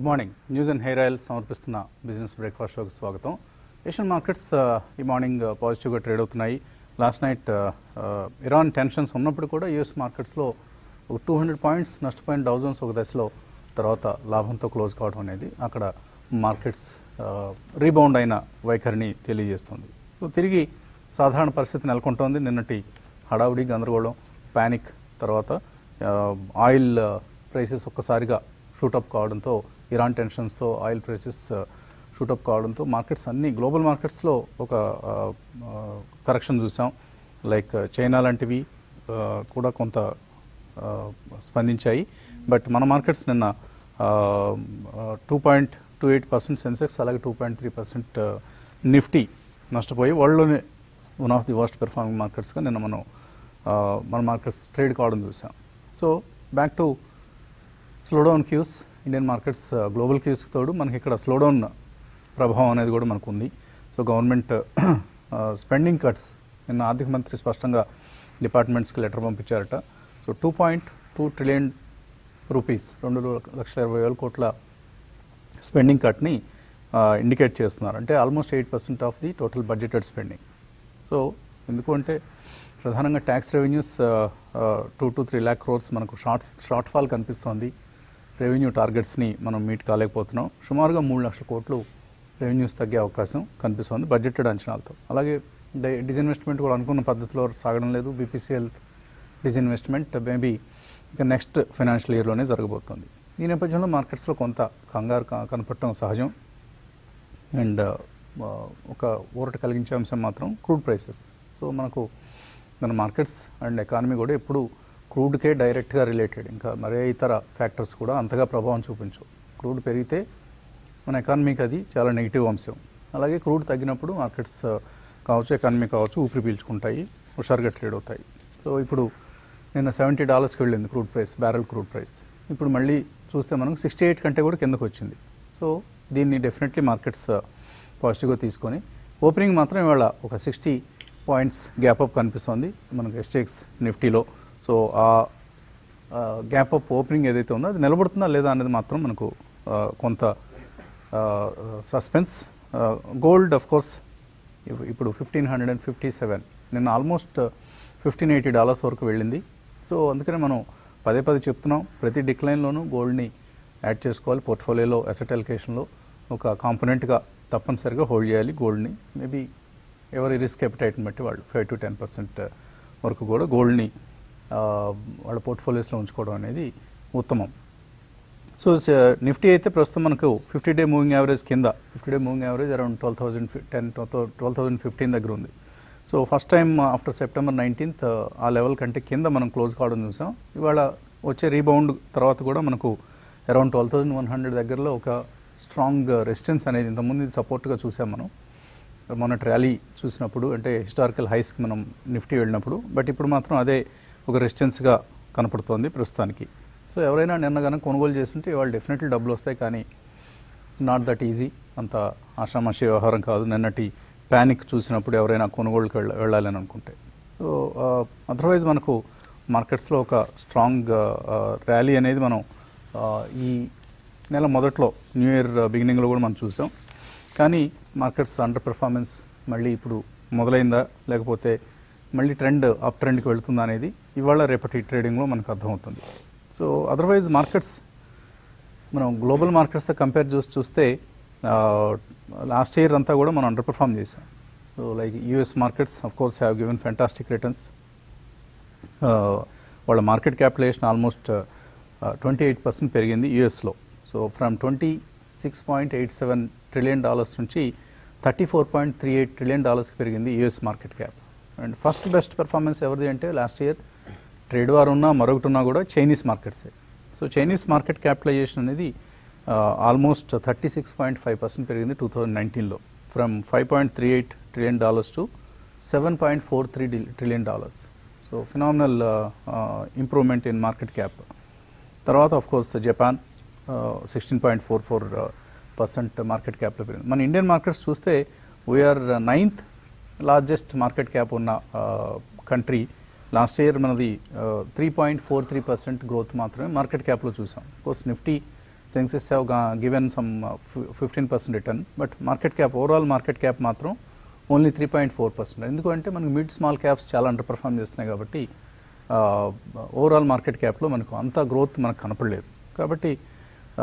Morning news and hair oil సమర్పిస్తున్న business breakfast షోకి స్వాగతం ఏషియన్ మార్కెట్స్ ఆ, ఈ మార్నింగ్ ఆ, పాజిటివ్గా ట్రేడ్ అవుతున్నాయి లాస్ట్ నైట్ ఆ, ఆ, ఇరాన్ టెన్షన్స్ ఉన్నప్పుడు కూడా యూఎస్ మార్కెట్స్లో ఒక టూ హండ్రెడ్ పాయింట్స్ నష్టపోయిన డౌజన్స్ ఒక దశలో తర్వాత లాభంతో క్లోజ్ కావడం అనేది అక్కడ మార్కెట్స్ రీబౌండ్ అయిన వైఖరిని తెలియజేస్తుంది సో తిరిగి సాధారణ పరిస్థితి నెలకొంటోంది నిన్నటి హడావుడి గందరగోళం ప్యానిక్ తర్వాత ఆ, ఆయిల్ ప్రైసెస్ ఒక్కసారిగా షూటప్ కావడంతో ఇరాన్ టెన్షన్స్తో ఆయిల్ ప్రైసెస్ షూటప్ కావడంతో మార్కెట్స్ అన్ని గ్లోబల్ మార్కెట్స్లో ఒక కరెక్షన్ చూసాం లైక్ చైనా లాంటివి ఆ, కూడా కొంత ఆ, స్పందించాయి బట్ మన మార్కెట్స్ నిన్న two point two eight percent Sensex అలాగే two point three percent Nifty నష్టపోయి వరల్డ్లోనే one of the worst performing మార్కెట్స్గా నిన్న మనం ఆ, మన మార్కెట్స్ ట్రేడ్ కావడం చూసాం so back to slowdown cues Indian markets global cues తోడు మనకి ఇక్కడ స్లోడౌన్ ప్రభావం అనేది కూడా మనకు ఉంది సో గవర్నమెంట్ స్పెండింగ్ కట్స్ నిన్న ఆర్థిక మంత్రి స్పష్టంగా డిపార్ట్మెంట్స్కి లెటర్ పంపించారట so two point two trillion rupees రెండు లక్షల ఇరవై వేల కోట్ల స్పెండింగ్ కట్ని ఇండికేట్ చేస్తున్నారు అంటే almost eight percent of the total budgeted spending so ఎందుకు అంటే ప్రధానంగా tax revenues two to three lakh crores మనకు షార్ట్స్ షార్ట్ ఫాల్ కనిపిస్తోంది రెవెన్యూ టార్గెట్స్ని మనం మీట్ కాలేకపోతున్నాం సుమారుగా మూడు లక్షల కోట్లు రెవెన్యూస్ తగ్గే అవకాశం కనిపిస్తోంది బడ్జెటెడ్ అంచనాలతో అలాగే డి- డిజిన్వెస్ట్మెంట్ కూడా అనుకున్న పద్ధతిలో సాగడం లేదు బీపీసీఎల్ డిజిన్వెస్ట్మెంట్ మేబీ ఇక నెక్స్ట్ ఫైనాన్షియల్ ఇయర్లోనే జరగబోతోంది ఈ నేపథ్యంలో మార్కెట్స్లో కొంత కంగారు క- కనపడటం సహజం అండ్ ఒక ఊరట కలిగించే అంశం మాత్రం క్రూడ్ ప్రైసెస్ సో మనకు మన మార్కెట్స్ అండ్ ఎకానమీ కూడా ఎప్పుడు క్రూడ్కే డైరెక్ట్గా రిలేటెడ్ ఇంకా మరే ఇతర ఫ్యాక్టర్స్ కూడా అంతగా ప్రభావం చూపించవు క్రూడ్ పెరిగితే మన ఎకానమీకి అది చాలా నెగిటివ్ అంశం అలాగే క్రూడ్ తగ్గినప్పుడు మార్కెట్స్ కావచ్చు ఎకానమీ కావచ్చు ఊపిరి పీల్చుకుంటాయి హుషారుగా ట్రేడ్ అవుతాయి సో ఇప్పుడు నిన్న సెవెంటీ డాలర్స్కి వెళ్ళింది crude price barrel crude price ఇప్పుడు మళ్ళీ చూస్తే మనం సిక్స్టీ ఎయిట్ కంటే కూడా కిందకు వచ్చింది సో దీన్ని డెఫినెట్లీ మార్కెట్స్ పాజిటివ్గా తీసుకొని ఓపెనింగ్ మాత్రం ఇవాళ ఒక సిక్స్టీ పాయింట్స్ గ్యాప్ అప్ కనిపిస్తుంది మనకు ఎస్టెక్స్ నిఫ్టీలో సో ఆ గ్యాప్ అప్ ఓపెనింగ్ ఏదైతే ఉందో అది నిలబడుతుందా లేదా అనేది మాత్రం మనకు ఆ, కొంత సస్పెన్స్ గోల్డ్ ఆఫ్ కోర్స్ ఇప్పుడు fifteen hundred and fifty seven నిన్న ఆల్మోస్ట్ ఫిఫ్టీన్ ఎయిటీ డాలర్స్ వరకు వెళ్ళింది సో అందుకనే మనం పదే పదే చెప్తున్నాం ప్రతి డిక్లైన్లోనూ గోల్డ్ని యాడ్ చేసుకోవాలి పోర్ట్ఫోలియోలో అసెట్ అలికేషన్లో ఒక కాంపోనెంట్గా తప్పనిసరిగా హోల్డ్ చేయాలి గోల్డ్ని మేబీ ఎవరి రిస్క్ ఎపిటైట్ని బట్టి వాళ్ళు ఫైవ్ టు టెన్ పర్సెంట్ వరకు కూడా గోల్డ్ని ఆ, వాళ్ళ పోర్ట్ఫోలియోస్లో ఉంచుకోవడం అనేది ఉత్తమం సో నిఫ్టీ అయితే ప్రస్తుతం మనకు ఫిఫ్టీ డే మూవింగ్ యావరేజ్ కింద fifty day moving average around twelve thousand ten twelve thousand fifteen దగ్గర ఉంది so first time after September nineteenth ఆ లెవెల్ కంటే కింద మనం క్లోజ్ కావడం చూసాం ఇవాళ వచ్చే రీబౌండ్ తర్వాత కూడా మనకు around twelve thousand one hundred దగ్గరలో ఒక స్ట్రాంగ్ రెసిస్టెన్స్ అనేది ఇంతకుముందు ఇది సపోర్ట్గా చూసాం మనం మొన్నటి ర్యాలీ చూసినప్పుడు అంటే హిస్టారికల్ హైస్కి మనం నిఫ్టీ వెళ్ళినప్పుడు బట్ ఇప్పుడు మాత్రం అదే ఒక రెసిస్టెన్స్గా కనపడుతోంది ప్రస్తుతానికి సో ఎవరైనా నిన్న కనుక కొనుగోలు చేస్తుంటే వాళ్ళు డెఫినెట్లీ డబ్బులు వస్తాయి కానీ నాట్ దట్ ఈజీ అంత ఆషామాషి వ్యవహారం కాదు నిన్నటి ప్యానిక్ చూసినప్పుడు ఎవరైనా కొనుగోలుకి వెళ్ళ వెళ్ళాలని అనుకుంటే సో అదర్వైజ్ మనకు మార్కెట్స్లో ఒక స్ట్రాంగ్ ర్యాలీ అనేది మనం ఆ, ఈ నెల మొదట్లో న్యూ ఇయర్ బిగినింగ్లో కూడా మనం చూసాం కానీ మార్కెట్స్ అండర్ పెర్ఫార్మెన్స్ మళ్ళీ ఇప్పుడు మొదలైందా లేకపోతే మళ్ళీ ట్రెండ్ అప్ ట్రెండ్కి వెళుతుందా అనేది ఇవాళ రేపటి ట్రేడింగ్లో మనకు అర్థమవుతుంది సో అదర్వైజ్ మార్కెట్స్ మనం గ్లోబల్ మార్కెట్స్తో కంపేర్ చేసి చూస్తే లాస్ట్ ఇయర్ అంతా కూడా మనం అండర్ పర్ఫామ్ చేసాం so like US markets of course have given fantastic returns వాళ్ళ market capitalization almost twenty eight percent పెరిగింది యూఎస్లో so from twenty six point eight seven trillion dollars నుంచి thirty four point three eight trillion డాలర్స్కి పెరిగింది US market cap and first best performance ఎవరిది అంటే last year trade war ఉన్నా మరొకటి ఉన్నా కూడా చైనీస్ మార్కెట్సే సో చైనీస్ మార్కెట్ క్యాపిటలైజేషన్ అనేది almost thirty six point five percent పెరిగింది టూ థౌజండ్ నైన్టీన్లో from five point three eight trillion dollars to seven point four three trillion dollars so phenomenal improvement in market cap తర్వాత of course Japan sixteen point four four percent market క్యాప్లో పెరిగింది మన Indian markets చూస్తే we are ninth largest market cap ఉన్న country last year మనది three point four three percent growth మాత్రమే market క్యాప్లో చూసాం course Nifty Sensex have given some fifteen percent return but market cap overall market cap మాత్రం only three point four percent ఎందుకంటే మనకి mid small caps చాలా under perform చేస్తున్నాయి కాబట్టి ఓవరాల్ మార్కెట్ క్యాప్లో మనకు అంత గ్రోత్ మనకు కనపడలేదు కాబట్టి ఆ,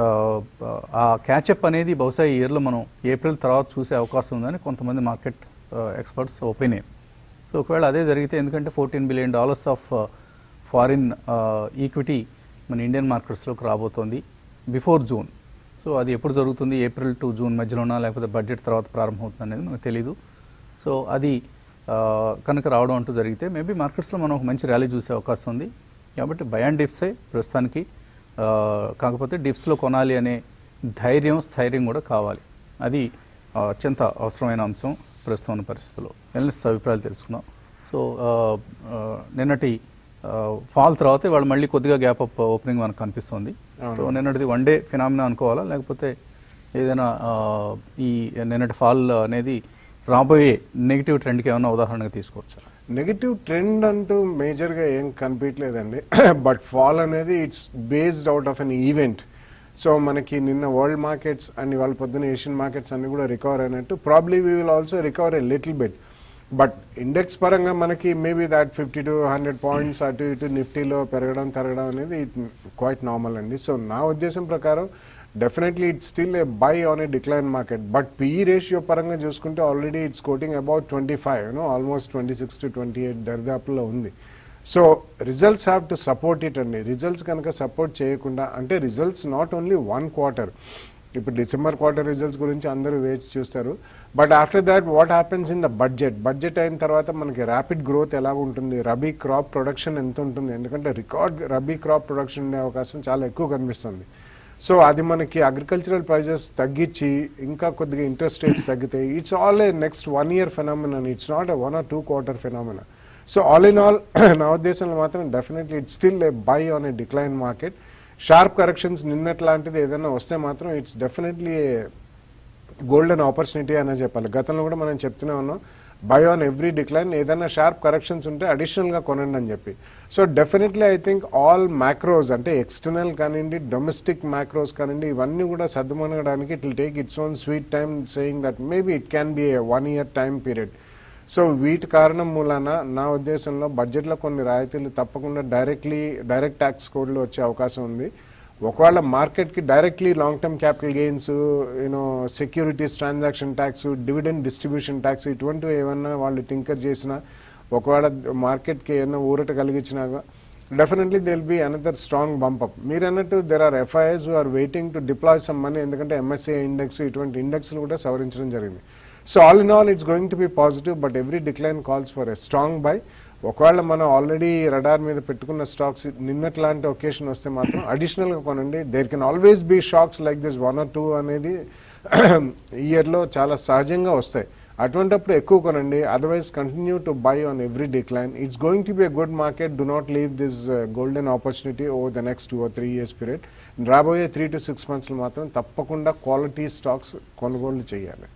ఆ క్యాచప్ అనేది బహుశా ఈ ఇయర్లో మనం ఏప్రిల్ తర్వాత చూసే అవకాశం ఉందని కొంతమంది మార్కెట్ ఎక్స్పర్ట్స్ ఒపీనియన్ సో ఒకవేళ అదే జరిగితే ఎందుకంటే fourteen billion dollars of foreign equity మన ఇండియన్ మార్కెట్స్లోకి రాబోతోంది బిఫోర్ జూన్ సో అది ఎప్పుడు జరుగుతుంది ఏప్రిల్ టు జూన్ మధ్యలోనా లేకపోతే బడ్జెట్ తర్వాత ప్రారంభమవుతుంది అనేది మనకు తెలీదు సో అది ఆ, కనుక రావడం అంటూ జరిగితే మేబీ మార్కెట్స్లో మనం ఒక మంచి ర్యాలీ చూసే అవకాశం ఉంది కాబట్టి బయాన్ డిప్సే ప్రస్తుతానికి ఆ, కాకపోతే డిప్స్లో కొనాలి అనే ధైర్యం స్థైర్యం కూడా కావాలి అది ఆ, అత్యంత అవసరమైన అంశం ప్రస్తుతం ఉన్న పరిస్థితుల్లో ఎనలిస్ట్ అభిప్రాయాలు తెలుసుకుందాం సో ఆ, ఆ, నిన్నటి ఫాల్ తర్వాత వాళ్ళు మళ్ళీ కొద్దిగా గ్యాప్ అప్ ఓపెనింగ్ మనకు కనిపిస్తుంది అవును. సో నిన్నటిది వన్ డే ఫినామినా అనుకోవాలా లేకపోతే ఏదైనా ఆ, ఈ నిన్నటి ఫాల్ అనేది రాబోయే నెగిటివ్ ట్రెండ్కి ఏమైనా ఉదాహరణగా తీసుకోవచ్చా నెగిటివ్ ట్రెండ్ అంటూ మేజర్గా ఏం కనిపించలేదండి బట్ ఫాల్ అనేది it's based out of an event so మనకి నిన్న వరల్డ్ మార్కెట్స్ అండ్ ఇవాళ పొద్దున ఏషియన్ మార్కెట్స్ అన్ని కూడా రికవర్ అయినట్టు probably we will also recover a little bit but index పరంగా మనకి maybe that fifty to hundred points అటు ఇటు నిఫ్టీలో పెరగడం తరగడం అనేది క్వైట్ నార్మల్ అండి సో నా ఉద్దేశం ప్రకారం definitely it's still a buy on a decline market but PE ratio పరంగా చూసుకుంటే already it's quoting about twenty five you know almost twenty six to twenty eight దర్దాపులో ఉంది so results have to support it అండి results కనుక support చేయకుండా అంటే results not only one quarter ఇప్పుడు December quarter results గురించి అందరూ వేచి చూస్తారు but after that what happens in the budget budget అయిన తర్వాత మనకి ర్యాపిడ్ గ్రోత్ ఎలా ఉంటుంది రబీ క్రాప్ ప్రొడక్షన్ ఎంత ఉంటుంది ఎందుకంటే రికార్డ్ రబీ క్రాప్ ప్రొడక్షన్ ఉండే అవకాశం చాలా ఎక్కువ కనిపిస్తుంది సో అది మనకి అగ్రికల్చరల్ ప్రైజెస్ తగ్గించి ఇంకా కొద్దిగా ఇంట్రెస్ట్ రేట్స్ తగ్గితాయి it's all a next one year phenomenon it's not a one or two quarter phenomena so all in all నా ఉద్దేశంలో మాత్రం definitely it's still a buy on a decline market sharp corrections నిన్నట్లాంటిది ఏదైనా వస్తే మాత్రం it's definitely golden opportunity అనే చెప్పాలి గతంలో కూడా మనం చెప్తూనే ఉన్నాం బై ఆన్ ఎవ్రీ డిక్లైన్ ఏదైనా షార్ప్ కరెక్షన్స్ ఉంటే అడిషనల్గా కొనండి అని చెప్పి so definitely I think all macros అంటే ఎక్స్టర్నల్ కానివ్వండి డొమెస్టిక్ మ్యాక్రోస్ కానివ్వండి ఇవన్నీ కూడా సర్దుమనగడానికి it will take its own sweet time saying that maybe it can be a one year time period so వీటి కారణం మూలాన నా ఉద్దేశంలో బడ్జెట్లో కొన్ని రాయితీలు తప్పకుండా డైరెక్ట్లీ డైరెక్ట్ ట్యాక్స్ కోడ్లు వచ్చే అవకాశం ఉంది ఒకవేళ మార్కెట్కి directly long term capital gains you know securities transaction tax dividend distribution tax ఇటువంటివి ఏమన్నా వాళ్ళు టింకర్ చేసినా ఒకవేళ మార్కెట్కి ఏమైనా ఊరట కలిగించినాగా definitely there'll be another strong bump up మీరు అన్నట్టు there are FIs are waiting to deploy some money ఎందుకంటే ఎంఎస్ఏ ఇండెక్స్ ఇటువంటి ఇండెక్స్లు కూడా సవరించడం జరిగింది so all in all it's going to be positive but every decline calls for a strong buy ఒకవేళ మనం ఆల్రెడీ రడార్ మీద పెట్టుకున్న స్టాక్స్ నిన్నట్లాంటి ఒకేషన్ వస్తే మాత్రం అడిషనల్గా కొనండి there can always be shocks like this one or two అనేది ఇయర్లో చాలా సహజంగా వస్తాయి అటువంటప్పుడు ఎక్కువ కొనండి otherwise continue to buy on every decline it's going to be a good market do not leave this golden opportunity over the next two or three years period రాబోయే three to six మంత్స్లో మాత్రం తప్పకుండా quality stocks కొనుగోలు చేయాలి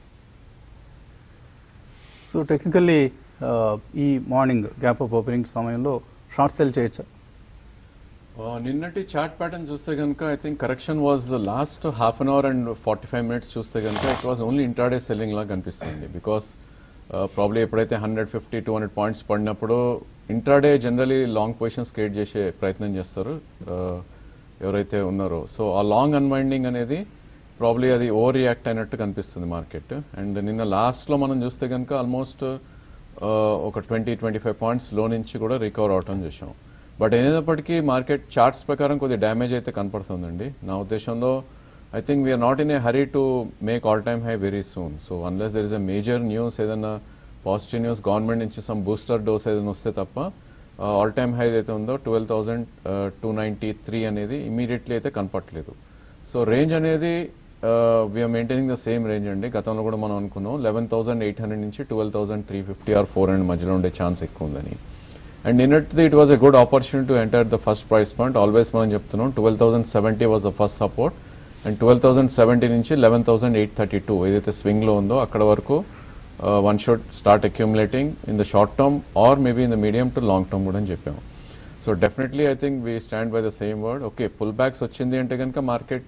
so technically ఈ morning gap up opening సమయంలో short cell చేయొచ్చా ఆ, నిన్నటి చార్ట్ ప్యాటర్న్ చూస్తే కనుక I think correction was last half an hour and forty five minutes చూస్తే కనుక it was only intraday selling లాగా కనిపిస్తుంది బికాస్ ప్రాబ్లీ ఎప్పుడైతే hundred fifty two hundred points పడినప్పుడు intraday generally long positions create చేసే ప్రయత్నం చేస్తారు ఆ, ఎవరైతే ఉన్నారో సో ఆ లాంగ్ అన్వైండింగ్ అనేది ప్రాబ్లీ అది ఓవర్ రియాక్ట్ అయినట్టు కనిపిస్తుంది మార్కెట్ అండ్ నిన్న లాస్ట్లో మనం చూస్తే కనుక ఆల్మోస్ట్ ఒక ట్వంటీ ట్వంటీ ఫైవ్ పాయింట్స్ లో నుంచి కూడా రికవర్ అవటం చూసాం బట్ అయినప్పటికీ మార్కెట్ చార్ట్స్ ప్రకారం కొద్దిగా డ్యామేజ్ అయితే కనపడుతుందండి నా ఉద్దేశంలో I think we're not in a hurry to make all time high very soon so unless there is a major news ఏదైనా పాజిటివ్ న్యూస్ గవర్నమెంట్ నుంచి సమ్ బూస్టర్ డోస్ ఏదైనా వస్తే తప్ప ఆల్ టైమ్ హై ఏదైతే ఉందో twelve thousand two ninety three అనేది immediately అయితే కనపట్లేదు సో రేంజ్ అనేది we're maintaining the same range అండి గతంలో కూడా మనం అనుకున్నాం లెవెన్ థౌసండ్ ఎయిట్ హండ్రెడ్ నుంచి twelve thousand three fifty or four hundred మధ్యలో ఉండే ఛాన్స్ ఎక్కువ ఉందని అండ్ నిన్నటిది it was a good opportunity to enter the first price point always మనం చెప్తున్నాం twelve thousand seventy was the first support and twelve thousand seventy నుంచి eleven thousand eight thirty two ఏదైతే స్వింగ్లో ఉందో అక్కడ వరకు one should start accumulating in the short term or maybe in the medium to long term కూడా అని చెప్పాము so definitely I think we stand by the same word okay pull backs వచ్చింది అంటే కనుక మార్కెట్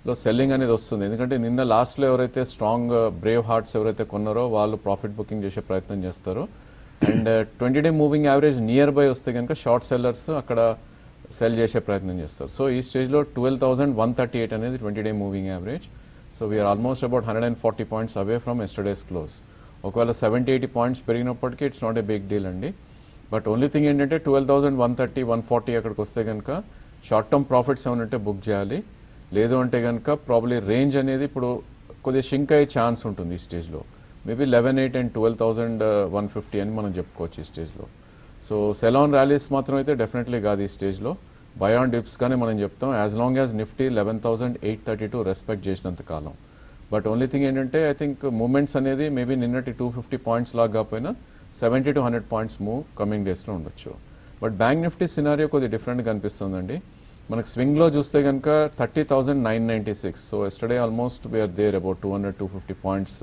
లో సెల్లింగ్ అనేది వస్తుంది ఎందుకంటే నిన్న లాస్ట్ లో ఎవరైతే స్ట్రాంగ్ బ్రేవ్ హార్ట్స్ ఎవరైతే కొన్నారో వాళ్ళు ప్రాఫిట్ బుకింగ్ చేసే ప్రయత్నం చేస్తారు and twenty day moving average near by వస్తే కనుక షార్ట్ సెల్లర్స్ అక్కడ సెల్ చేసే ప్రయత్నం చేస్తారు సో ఈ స్టేజ్లో twelve thousand one thirty eight అనేది twenty day moving average so we're almost about hundred and forty points away from yesterday's close ఒకవేళ సెవెంటీ ఎయిటీ పాయింట్స్ పెరిగినప్పటికీ it's not a big deal అండి but only thing ఏంటంటే twelve thousand one thirty one forty అక్కడికి వస్తే కనుక short term profits ఏమైనా ఉంటే book చేయాలి లేదు అంటే కనుక ప్రాబ్లీ రేంజ్ అనేది ఇప్పుడు కొద్దిగా షింక్ అయ్యే ఛాన్స్ ఉంటుంది ఈ స్టేజ్లో maybe eleven eight and twelve thousand one fifty అని మనం చెప్పుకోవచ్చు ఈ స్టేజ్లో సో సెలాన్ ర్యాలీస్ మాత్రం అయితే డెఫినెట్లీ కాదు ఈ స్టేజ్లో బయాన్ డిప్స్ కానీ మనం చెప్తాం as long as Nifty eleven thousand eight thirty two respect చేసినంత కాలం బట్ ఓన్లీ థింగ్ ఏంటంటే ఐ థింక్ మూమెంట్స్ అనేది మేబీ నిన్నటి టూ ఫిఫ్టీ పాయింట్స్ లాగా కాకపోయినా seventy to hundred points move coming డేస్లో ఉండొచ్చు బట్ బ్యాంక్ నిఫ్టీ సినారియో కొద్దిగా డిఫరెంట్గా కనిపిస్తుందండి మనకు స్వింగ్లో చూస్తే కనుక thirty thousand nine ninety six so yesterday almost we're there about two hundred two fifty points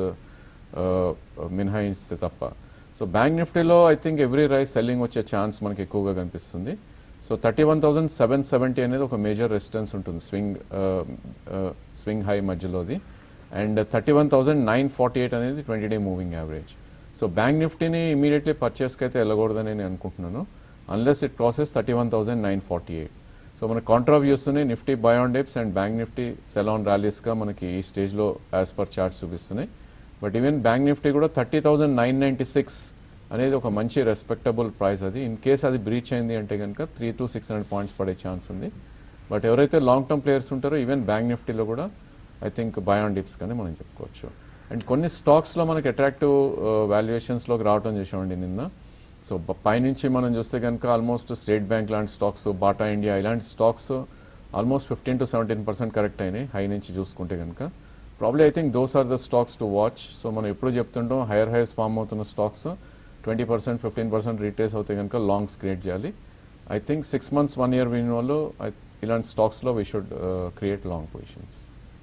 మినహాయిస్తే తప్ప సో బ్యాంక్ నిఫ్టీలో I think every rise selling వచ్చే ఛాన్స్ మనకి ఎక్కువగా కనిపిస్తుంది so thirty one thousand seven seventy అనేది ఒక మేజర్ రెసిస్టెన్స్ ఉంటుంది స్వింగ్ స్వింగ్ హై మధ్యలోది and thirty one thousand nine forty eight అనేది twenty day moving average so bank నిఫ్టీని ఇమీడియట్లీ పర్చేస్కి అయితే వెళ్ళకూడదని నేను అనుకుంటున్నాను unless it process thirty one thousand nine forty eight so మన కాంట్రా వ్యూస్తూనే Nifty buy on dips and bank Nifty sell on ర్యాలీస్గా మనకి ఈ స్టేజ్లో యాజ్ పర్ చార్ట్స్ చూపిస్తున్నాయి బట్ ఈవెన్ బ్యాంక్ నిఫ్టీ కూడా thirty thousand nine ninety six అనేది ఒక మంచి రెస్పెక్టబుల్ ప్రైస్ అది ఇన్ కేస్ అది బ్రీచ్ అయింది అంటే కనుక three to six hundred points పడే ఛాన్స్ ఉంది బట్ ఎవరైతే లాంగ్ టర్మ్ ప్లేయర్స్ ఉంటారో ఈవెన్ బ్యాంక్ నిఫ్టీలో కూడా ఐ థింక్ బయాన్ డిప్స్ కానీ మనం చెప్పుకోవచ్చు అండ్ కొన్ని స్టాక్స్లో మనకి అట్రాక్టివ్ వాల్యుయేషన్స్లోకి రావడం చేసామండి నిన్న సో బ- పైనుంచి మనం చూస్తే కనుక ఆల్మోస్ట్ స్టేట్ బ్యాంక్ లాంటి స్టాక్స్ బాటా ఇండియా ఇలాంటి stocks almost fifteen to seventeen percent correct అయినాయి హై నుంచి చూసుకుంటే కనుక probably I think those are the stocks to watch so మనం ఎప్పుడు చెప్తుంటాం హైయర్ హైస్ ఫామ్ అవుతున్న stocks twenty percent fifteen percent retrace అవుతాయి కనుక లాంగ్స్ క్రియేట్ చేయాలి I think six months one year win వాళ్ళు I- ఇలాంటి స్టాక్స్లో we should create long positions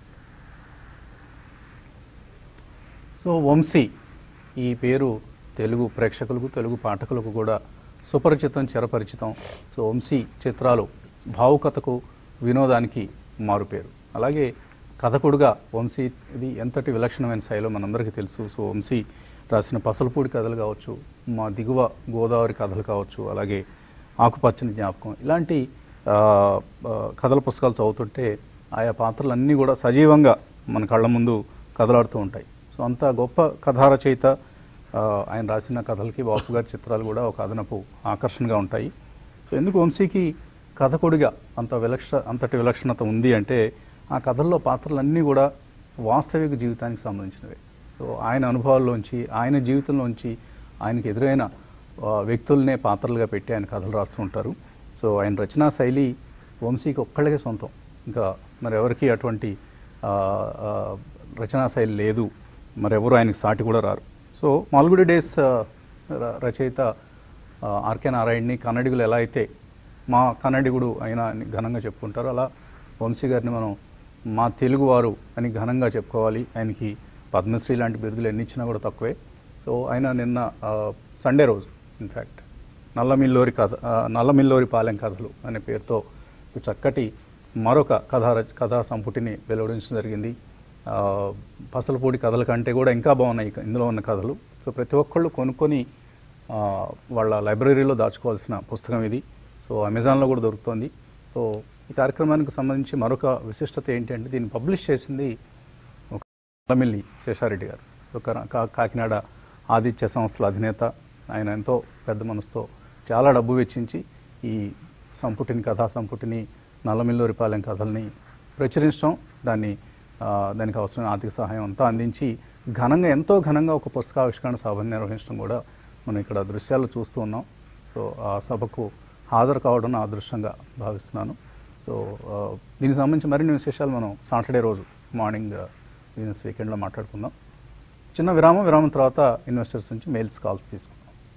so Vamsi ఈ పేరు తెలుగు ప్రేక్షకులకు తెలుగు పాఠకులకు కూడా సుపరిచితం చిరపరిచితం సో వంశీ చిత్రాలు భావుకథకు వినోదానికి మారుపేరు అలాగే కథకుడుగా వంశీ ఇది ఎంతటి విలక్షణమైన శైలో మనందరికీ తెలుసు సో వంశీ రాసిన పసలపూడి కథలు కావచ్చు మా దిగువ గోదావరి కథలు కావచ్చు అలాగే ఆకుపచ్చని జ్ఞాపకం ఇలాంటి ఆ, ఆ, కథల పుస్తకాలు చదువుతుంటే ఆయా పాత్రలన్నీ కూడా సజీవంగా మన కళ్ళ ముందు కదలాడుతూ ఉంటాయి సో అంత గొప్ప కథా రచయిత ఆ, ఆయన రాసిన కథలకి బాపు గారి చిత్రాలు కూడా ఒక అదనపు ఆకర్షణగా ఉంటాయి సో ఎందుకు వంశీకి కథకుడిగా అంత విలక్ష అంతటి విలక్షణత ఉంది అంటే ఆ కథల్లో పాత్రలన్నీ కూడా వాస్తవిక జీవితానికి సంబంధించినవి సో ఆయన అనుభవాల్లోంచి ఆయన జీవితంలోంచి ఆయనకి ఎదురైన ఆ, వ్యక్తులనే పాత్రలుగా పెట్టి ఆయన కథలు రాస్తూ ఉంటారు సో ఆయన రచనా శైలి వంశీకి ఒక్కళ్ళకే సొంతం ఇంకా మరి ఎవరికి అటువంటి ఆ, ఆ, రచనా శైలి లేదు మరెవరు ఆయనకి సాటి కూడా రారు సో మాల్గుడి డేస్ ఆ, ర- రచయిత ఆ, ఆర్కే నారాయణని కన్నడిగులు ఎలా అయితే మా కన్నడిగుడు అయినా అని ఘనంగా చెప్పుకుంటారో అలా వంశీ గారిని మనం మా తెలుగువారు అని ఘనంగా చెప్పుకోవాలి ఆయనకి పద్మశ్రీ లాంటి బిరుదులు ఎన్ని ఇచ్చినా కూడా తక్కువే సో ఆయన నిన్న ఆ, సండే రోజు ఇన్ఫ్యాక్ట్ నల్లమిల్లోరి కథ ఆ, నల్లమిల్లోరి పాలెం కథలు అనే పేరుతో ఒక చక్కటి మరొక కథా రచ కథా సంపుటిని వెలువడించడం జరిగింది ఆ, పసలపూడి కథల కంటే కూడా ఇంకా బాగున్నాయి ఇక ఇందులో ఉన్న కథలు సో ప్రతి ఒక్కళ్ళు కొనుక్కొని ఆ, వాళ్ళ లైబ్రరీలో దాచుకోవాల్సిన పుస్తకం ఇది సో అమెజాన్లో కూడా దొరుకుతుంది సో ఈ కార్యక్రమానికి సంబంధించి మరొక విశిష్టత ఏంటి అంటే దీన్ని పబ్లిష్ చేసింది ఒక నల్లమిల్లి శేషారెడ్డి గారు ఒక కా- కాకినాడ ఆదిత్య సంస్థల అధినేత ఆయన ఎంతో పెద్ద మనసుతో చాలా డబ్బు వెచ్చించి ఈ సంపుటిని కథా సంపుటిని నల్లమిల్లూరిపాలెం కథల్ని ప్రచురించడం దాన్ని ఆ, దానికి అవసరమైన ఆర్థిక సహాయం అంతా అందించి ఘనంగా ఎంతో ఘనంగా ఒక పుస్తకావిష్కరణ సభను నిర్వహించడం కూడా మనం ఇక్కడ దృశ్యాలు చూస్తూ ఉన్నాం సో ఆ సభకు హాజరు కావడం నా అదృష్టంగా భావిస్తున్నాను సో ఆ, దీనికి సంబంధించి మరిన్ని విశేషాలు మనం సాటర్డే రోజు మార్నింగ్ బిజినెస్ వీకెండ్లో మాట్లాడుకుందాం చిన్న విరామం విరామం తర్వాత ఇన్వెస్టర్స్ నుంచి మెయిల్స్ కాల్స్ తీసుకుందాం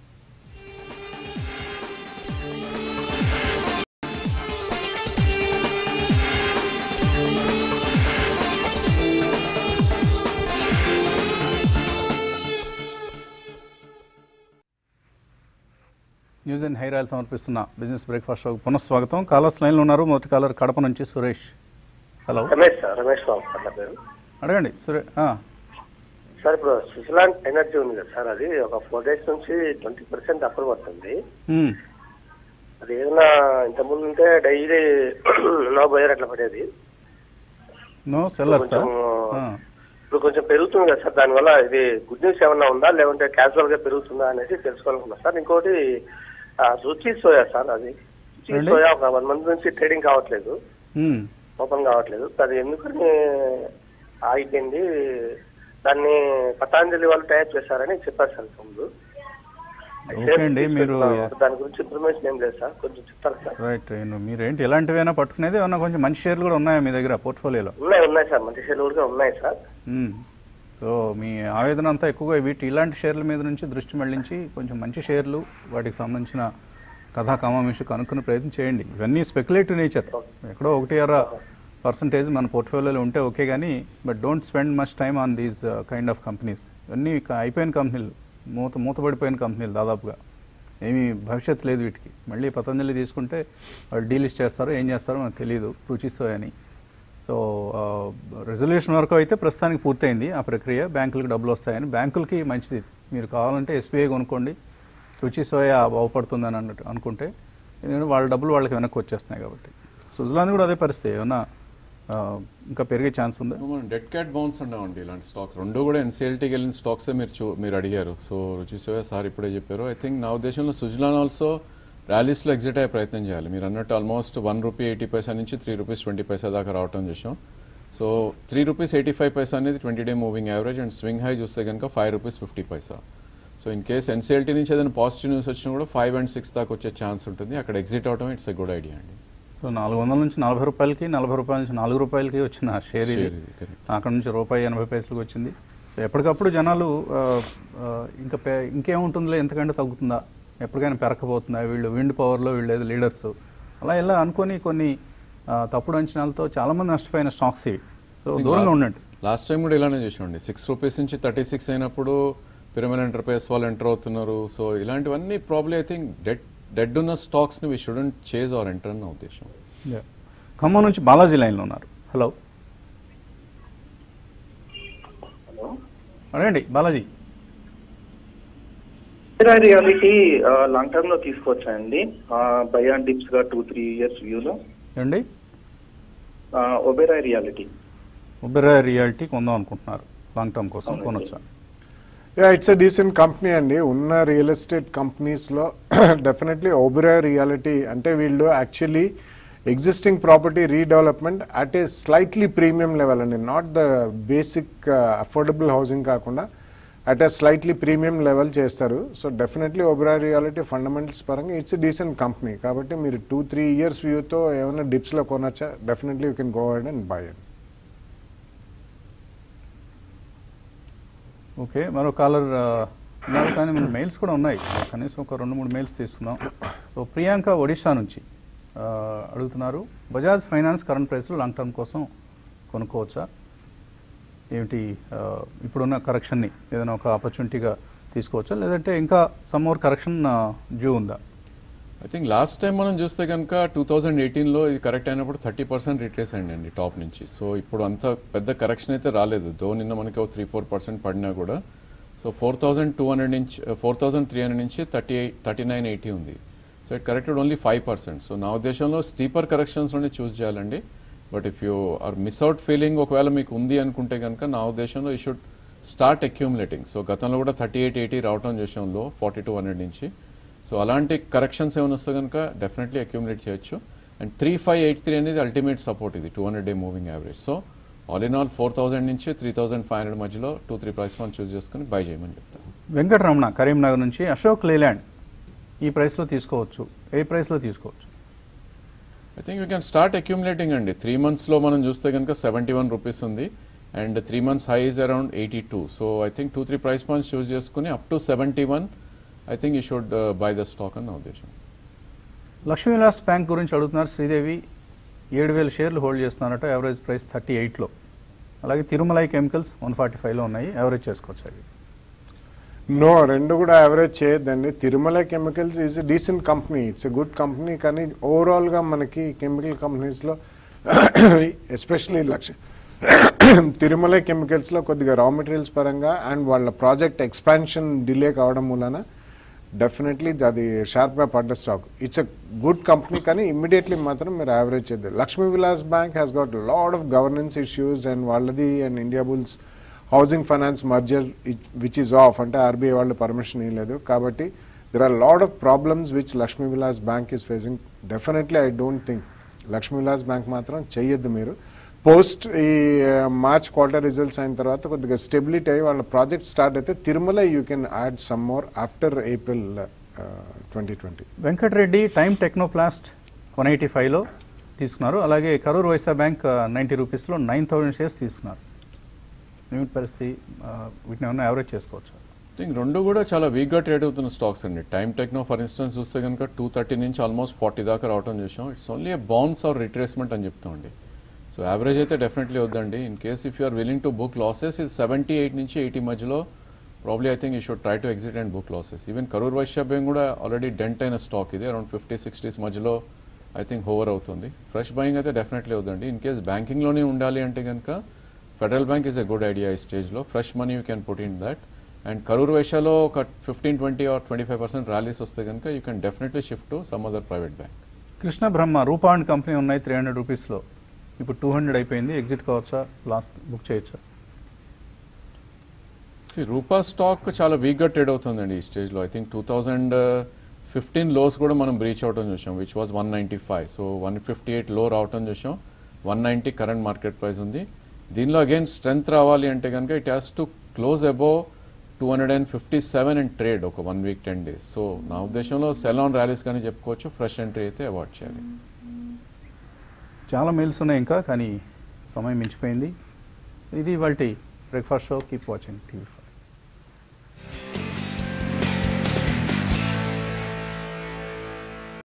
న్యూస్ అండ్ హెయిర్ ఆయిల్ సమర్పిస్తున్న బిజినెస్ బ్రేక్ఫాస్ట్ షోకి పునఃస్వాగతం కాలర్స్ లైన్లో ఉన్నారు మొదటి కాలర్ కడప నుంచి Suresh hello Ramesh sir Ramesh Babu sir నా పేరు అడగండి సురే ఆ, సార్ ఇప్పుడు స్విట్జర్లాండ్ ఎనర్జీ ఉంది కదా సార్ అది ఒక ఫోర్ డేస్ నుంచి ట్వంటీ పర్సెంట్ అప్రూవ్ అవుతుంది ఉమ్, అది ఏదైనా ఇంతకుముందు ఉంటే డైలీ నో బయర్ అట్లా పడేది నో సెల్లర్ సార్ కొంచెం, ఇప్పుడు కొంచెం పెరుగుతుంది కదా సార్ దానివల్ల ఇది గుడ్ న్యూస్ ఏమన్నా ఉందా లేకుంటే క్యాజువల్ గా పెరుగుతుందా అనేది తెలుసుకోవాలనుకున్నా సార్ ఇంకోటి ఆ, రుచి సోయా సార్ అది రుచి ఏంటి? సోయా ఒక వన్ మంత్ నుంచి ట్రేడింగ్ కావట్లేదు ఓపెన్ కావట్లేదు అది ఎందుకని ఆగిపోయింది దాన్ని పతాంజలి వాళ్ళు టైప్ చేశారని చెప్పారు సార్ ముందు ఓకే అండి మీరు దాని గురించి ఇన్ఫర్మేషన్ ఏం లేదు సార్ కొంచెం చెప్తారా సార్ రైట్ నేను మీరేంటి ఎలాంటివైనా పట్టుకునేది ఏమన్నా కొంచెం మంచి షేర్లు కూడా ఉన్నాయా మీ దగ్గర పోర్ట్ఫోలియోలో ఉన్నాయి ఉన్నాయి సార్ మంచి షేర్లు కూడా ఉన్నాయి సార్ మ్మ్. సో మీ ఆవేదన అంతా ఎక్కువగా వీటి ఇలాంటి షేర్ల మీద నుంచి దృష్టి మళ్లించి కొంచెం మంచి షేర్లు వాటికి సంబంధించిన కథా కామామిషి కనుక్కునే ప్రయత్నం చేయండి ఇవన్నీ స్పెక్యులేటివ్ నేచర్ ఎక్కడో ఒకటి అర పర్సంటేజ్ మన పోర్ట్ఫోలియోలో ఉంటే ఓకే కానీ but don't spend much time on these kind of companies ఇవన్నీ ఇక అయిపోయిన కంపెనీలు మూత మూతపడిపోయిన కంపెనీలు దాదాపుగా ఏమీ భవిష్యత్తు లేదు వీటికి మళ్ళీ పతంజలి తీసుకుంటే వాళ్ళు డీలిస్ట్ చేస్తారో ఏం చేస్తారో మనకు తెలియదు రుచిసో అని సో రెజల్యూషన్ వరకు అయితే ప్రస్తుతానికి పూర్తయింది ఆ ప్రక్రియ బ్యాంకులకు డబ్బులు వస్తాయని బ్యాంకులకి మంచిది మీరు కావాలంటే ఎస్బీఐ కొనుక్కోండి రుచి సోయా బాగుపడుతుందని అన్నట్టు అనుకుంటే ఎందుకంటే వాళ్ళ డబ్బులు వాళ్ళకి వెనక్కి వచ్చేస్తున్నాయి కాబట్టి స్విట్జర్లాండ్ కూడా అదే పరిస్థితి ఏమన్నా ఆ, ఇంకా పెరిగే ఛాన్స్ ఉందా మనం డెడ్ క్యాట్ బౌన్స్ ఉండవండి ఇలాంటి స్టాక్ రెండు కూడా ఎన్సీఎల్టీకి వెళ్ళిన స్టాక్స్ మీరు చూ మీరు అడిగారు సో రుచి సోయా సార్ ఇప్పుడే చెప్పారు ఐ థింక్ నా ఉద్దేశంలో సుజలాన్ ఆల్సో ర్యాలీస్లో ఎగ్జిట్ అయ్యే ప్రయత్నం చేయాలి మీరు అన్నట్టు almost one rupee eighty paisa నుంచి త్రీ రూపీస్ ట్వంటీ పైసా దాకా రావటం చూసాం so three rupees eighty five paisa అనేది twenty day moving average and swing high చూస్తే కనుక five rupees fifty paisa so in case NCLT నుంచి ఏదైనా పాజిటివ్ న్యూస్ వచ్చినా కూడా ఫైవ్ అండ్ సిక్స్ దాకా వచ్చే ఛాన్స్ ఉంటుంది అక్కడ ఎగ్జిట్ అవడం ఇట్స్ ఎ గుడ్ ఐడియా అండి సో నాలుగు వందల నుంచి నలభై రూపాయలకి నలభై రూపాయల నుంచి నాలుగు రూపాయలకి వచ్చిన షేర్ ఇది Share ఇది, correct. అక్కడ నుంచి రూపాయి ఎనభై పైసలకు వచ్చింది సో ఎప్పటికప్పుడు జనాలు ఆ, ఆ, ఇంకా పె- ఇంకేముంటుందిలే ఎంతకంటే తగ్గుతుందా ఎప్పటికైనా పెరగకపోతుందా వీళ్ళు విండ్ పవర్లో వీళ్ళు ఏదో లీడర్స్ అలా ఇలా అనుకొని కొన్ని ఆ, తప్పుడు అంచనాలతో చాలామంది నష్టపోయిన స్టాక్స్ ఇవి సో దూరంగా ఉండండి లాస్ట్ టైం కూడా ఇలానే చూసామండి సిక్స్ రూపీస్ నుంచి థర్టీ సిక్స్ అయినప్పుడు పిరమిడ్ ఎంటర్ప్రైజ్ వాళ్ళు ఎంటర్ అవుతున్నారు సో ఇలాంటివన్నీ probably I think dead dead ఉన్న స్టాక్స్ని we shouldn't chase or enter అన్న ఉద్దేశం ఖమ్మం నుంచి బాలాజీ లైన్లో ఉన్నారు హలో అడగండి Balaji Oberoi realty long term లో తీసుకోవచ్చా అండి బై అండ్ డిప్స్ గా టూ త్రీ ఇయర్స్ వ్యూలో ఏమండి ఒబెరా రియాలిటీ ఉబెరా రియాలిటీ కొందాం అనుకుంటున్నారు లాంగ్ టర్మ్ కోసం కొనొచ్చా yeah it's a decent company అండి ఉన్న రియల్ ఎస్టేట్ కంపెనీస్లో డెఫినెట్లీ ఓబెరా రియాలిటీ అంటే వీళ్ళు actually existing property redevelopment at a slightly premium level అండి not the basic affordable housing కాకుండా at a slightly premium level చేస్తారు so definitely Oberoi realty fundamentals పరంగా it's decent company కాబట్టి మీరు టూ త్రీ ఇయర్స్ వ్యూతో ఏమైనా డిప్స్లో కొనొచ్చా definitely you can go add and buy and okay మరో కాలర్ ఆ, ఉన్నారు కానీ మన మెయిల్స్ కూడా ఉన్నాయి కనీసం ఒక రెండు మూడు మెయిల్స్ తీసుకుందాం సో ప్రియాంక ఒడిషా నుంచి ఆ, అడుగుతున్నారు బజాజ్ ఫైనాన్స్ కరెంట్ ప్రైస్లో లాంగ్ టర్మ్ కోసం కొనుక్కోవచ్చా ఏమిటి ఆ, ఇప్పుడున్న కరెక్షన్ని ఏదైనా ఒక ఆపర్చునిటీగా తీసుకోవచ్చా లేదంటే ఇంకా సమ్ మోర్ కరెక్షన్ డ్యూ ఉందా ఐ థింక్ లాస్ట్ టైం మనం చూస్తే కనుక టూ థౌజండ్ ఎయిటీన్లో ఇది కరెక్ట్ అయినప్పుడు థర్టీ పర్సెంట్ రిట్రేస్ అయింది అండి టాప్ నుంచి సో ఇప్పుడు అంత పెద్ద కరెక్షన్ అయితే రాలేదు దో నిన్న మనకి ఒక త్రీ ఫోర్ పర్సెంట్ పడినా కూడా so four thousand two hundred నుంచి ఫోర్ థౌసండ్ త్రీ హండ్రెడ్ నుంచి thirty eight thirty nine eighty ఉంది so it corrected only five percent so నా ఉద్దేశంలో స్టీపర్ కరెక్షన్స్లోనే చూస్ చేయాలండి but if you are miss out feeling ఒకవేళ మీకు ఉంది అనుకుంటే కనుక నా ఉద్దేశంలో you should start accumulating so గతంలో కూడా థర్టీ ఎయిట్ ఎయిటీ రావటం చూసాంలో ఫార్టీ టూ హండ్రెడ్ నుంచి సో అలాంటి కరెక్షన్స్ ఏమైనా వస్తే కనుక డెఫినెట్లీ అక్యూములేట్ చేయొచ్చు and three five eight three అనేది అల్టిమేట్ సపోర్ట్ ఇది two hundred day moving average so all in all four thousand నుంచి త్రీ థౌసండ్ ఫైవ్ హండ్రెడ్ మధ్యలో two three price point choose చేసుకుని బై చేయమని చెప్తాను వెంకటరమణ కరీంనగర్ నుంచి అశోక్ లేలాండ్ ఈ ప్రైస్లో తీసుకోవచ్చు ఏ ప్రైస్లో తీసుకోవచ్చు I think you can start accumulating అండి త్రీ మంత్స్లో మనం చూస్తే కనుక సెవెంటీ వన్ రూపీస్ ఉంది and three months high is around eighty two so I think two three price points choose చేసుకుని up to seventy one I think you should buy the stock అని నా ఉద్దేశం లక్ష్మీవిలాస్ bank గురించి అడుగుతున్నారు శ్రీదేవి ఏడు వేల షేర్లు హోల్డ్ చేస్తున్నారట యావరేజ్ ప్రైస్ థర్టీ ఎయిట్లో అలాగే తిరుమలై కెమికల్స్ వన్ ఫార్టీ ఫైవ్లో ఉన్నాయి యావరేజ్ చేసుకోవచ్చు అవి నో రెండు కూడా యావరేజ్ చేయొద్దండి Tirumala chemicals is decent company it's a good company కానీ ఓవరాల్గా మనకి కెమికల్ కంపెనీస్లో ఎస్పెషలీ లక్ష తిరుమల కెమికల్స్లో కొద్దిగా రా మెటీరియల్స్ పరంగా అండ్ వాళ్ళ ప్రాజెక్ట్ ఎక్స్పాన్షన్ డిలే కావడం మూలన డెఫినెట్లీ అది షార్ప్గా పడ్డ stock it's a good company కానీ ఇమ్మీడియట్లీ మాత్రం మీరు యావరేజ్ చేద్దాం Lakshmi Vilas bank has got lot of governance issues and వాళ్ళది and Indiabulls housing finance merger which is off అంటే ఆర్బీఐ వాళ్ళు పర్మిషన్ ఇవ్వలేదు కాబట్టి there are lot of problems which Lakshmi Vilas bank is facing definitely I don't think Lakshmi Vilas bank మాత్రం చెయ్యొద్దు మీరు post ఈ March quarter results అయిన తర్వాత కొద్దిగా స్టెబిలిటీ అయ్యి వాళ్ళ ప్రాజెక్ట్ స్టార్ట్ అయితే Tirumala you can add some more after April twenty twenty Venkatareddy time technoplast one eighty ఫైవ్లో తీసుకున్నారు అలాగే కరూర్ వైసా బ్యాంక్ నైంటీ రూపీస్లో నైన్ థౌజండ్ షేర్స్ తీసుకున్నారు ఏమిటి పరిస్థితి ఆ, వీటిని ఏమైనా యావరేజ్ చేసుకోవచ్చు థింక్ రెండు కూడా చాలా వీక్గా ట్రేడ్ అవుతున్న స్టాక్స్ అండి టైమ్ టెక్నో ఫర్ ఇన్స్టెన్స్ చూస్తే కనుక టూ థర్టీ నుంచి ఆల్మోస్ట్ ఫార్టీ దాకా రావడం చూసాం it's only a bounce or retracement అని చెప్తామండి సో యావరేజ్ అయితే డెఫినెట్లీ వద్దండి in case if you are willing to book losses ఇది సెవెంటీ ఎయిట్ నుంచి ఎయిటీ మధ్యలో probably I think you should try to exit and book losses even Karur Vysya bank కూడా already dent అయిన stock ఇది around fifty sixties మధ్యలో I think hover అవుతుంది fresh buying అయితే definitely వద్దండి ఇన్ కేస్ బ్యాంకింగ్లోనే ఉండాలి అంటే కనుక federal bank is a good idea ఈ స్టేజ్లో fresh money you can put in that and Karur వైశ్యాలో ఒక fifteen twenty or twenty five percent rallies వస్తే కనుక you can definitely shift to some other private bank Krishna Brahma Rupa and company ఉన్నాయి three hundred రూపీస్లో ఇప్పుడు two hundred అయిపోయింది ఎగ్జిట్ కావచ్చా loss book చేయొచ్చా సి రూపా స్టాక్ చాలా వీక్గా ట్రేడ్ అవుతుందండి ఈ స్టేజ్లో I think two thousand fifteen lows కూడా మనం బ్రీచ్ అవటం చూసాం which was one ninety five so one fifty eight low రావటం చూసాం one ninety current market price ఉంది దీనిలో అగైన్ స్ట్రెంత్ రావాలి అంటే కనుక it has to close above two hundred and fifty seven and trade ఒక one week ten days so నా ఉద్దేశంలో సెల్ ఆన్ ర్యాలీస్ కానీ చెప్పుకోవచ్చు ఫ్రెష్ ఎంట్రీ అయితే అవాయిడ్ చేయాలి చాలా మెయిల్స్ ఉన్నాయి ఇంకా కానీ సమయం మించిపోయింది ఇది వాళ్ళ breakfast show keep watching TV